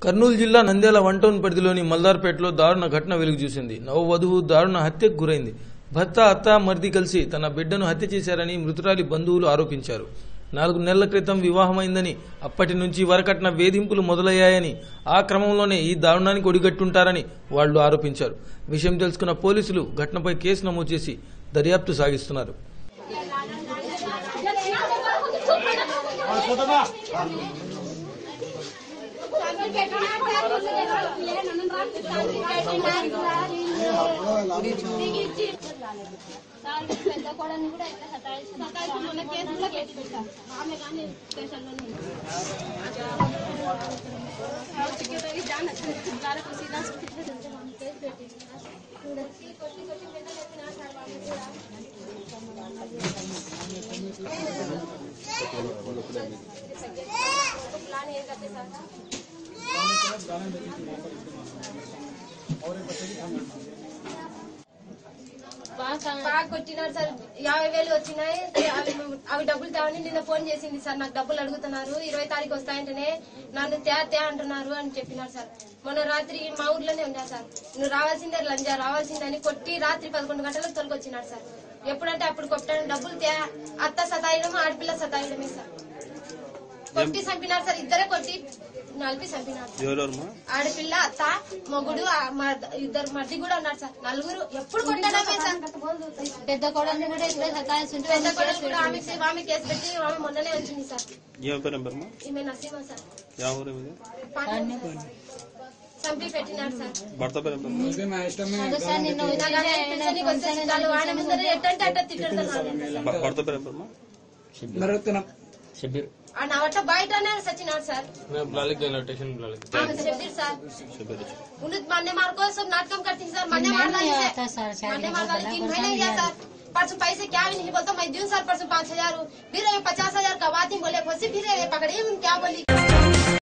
కర్నూలు జిల్లా Nandyal one town పరిధిలోని మల్దార్పేటలో దారుణ ఘటన వెలుగు చూసింది నవవధువు దారుణ హత్యకు గురైంది భర్త అత్త మరిది కలిసి తన బిడ్డను హత్య చేశారని మృతురాలి బంధువులు ఆరోపించారు నాలుగు నెలల క్రితం వివాహమైందని అప్పటి నుంచి వరకట్న వేధింపులు మొదలయ్యాయని ఆ క్రమంలోనే ఈ దారుణానికి ఒడిగట్టుంటారని వాళ్లు ఆరోపించారు విషయం తెలుసుకున్న పోలీసులు ఘటనపై కేసు నమోదు చేసి దర్యాప్తు సాగిస్తున్నారు పెద్ద కోడని కూడా ఇట్లా సతాయిస్తూ సతాయిస్తూ మొన్న కేసు కూడా పెట్టి పెట్టారు ఆమె కానీ స్టేషన్లోనే ఉంది. కేసు పెట్టింది కొట్టి కొట్టి పెద్ద పెట్టినా సార్ వాళ్ళు కూడా ప్లాన్ ఏం కట్టే సార్ బాగా కొట్టినారు సార్ యాభై వేలు వచ్చినాయి అవి అవి డబ్బులు తేవని నిన్న ఫోన్ చేసింది సార్ నాకు డబ్బులు అడుగుతున్నారు ఇరవై తారీఖు వస్తాయంటేనే నన్ను తే తే అంటున్నారు అని చెప్పినారు సార్ మొన్న రాత్రి మా ఊర్లోనే ఉన్నా సార్ నువ్వు రావాల్సిందే లంజా రావాల్సిందని కొట్టి రాత్రి పదకొండు గంటలకు తొలగొచ్చినాడు సార్ ఎప్పుడంటే అప్పుడు కొట్టాను డబ్బులు తే అత్త సతాయడం ఆడపిల్ల సతాయడమే సార్ కొట్టి చంపినారు సార్ ఇద్దరే కొట్టి నలిపి చంపినారు ఎవరెవరమ్మా ఆడపిల్ల అత్త మొగుడు ఆ మ- ఇద్దరు మధ్య కూడా ఉన్నారు సార్ నలుగురు ఎప్పుడు కొట్టడమే సార్ పెద్ద కోడల్ని కూడా ఇట్లా సతాయిస్తుంటే పెద్ద కొడుకు కూడా ఆమెకి ఆమె కేసు పెట్టి ఆమె మొన్ననే వచ్చింది సార్ ఏం పేరు ఏం పేరమ్మా ఈమె నరసింహ సార్ యా ఊరు ఏమిది పాట చంపి పెట్టినాడు సార్ భర్త పేరు ఏం పేరమ్మా అదే సార్ నిన్న నా వచ్చి గంట పిలిచని వచ్చేసి చాలు ఆయన ముందర ఎట్టంటే అట్ట తిట్టడుతున్నారు భ- భర్త పేరు ఏం పేరమ్మా ఆ నవట బయటనే సచ్చినాడు సార్ ఆమె చెప్పారు సార్ చెప్పారు उन्हें मरने मार को सब नाटकम करती है सर मरने मार नहीं रही आता सर, है शायद मरने ये मार बोला, रही तीन बोला महीने नहीं गया यार। सर परसों पैसे क्या भी नहीं बोलता मैं दूं सर परसों पाँच हजार फिर पचास हजार का बात ही बोले फिर पकड़े क्या बोली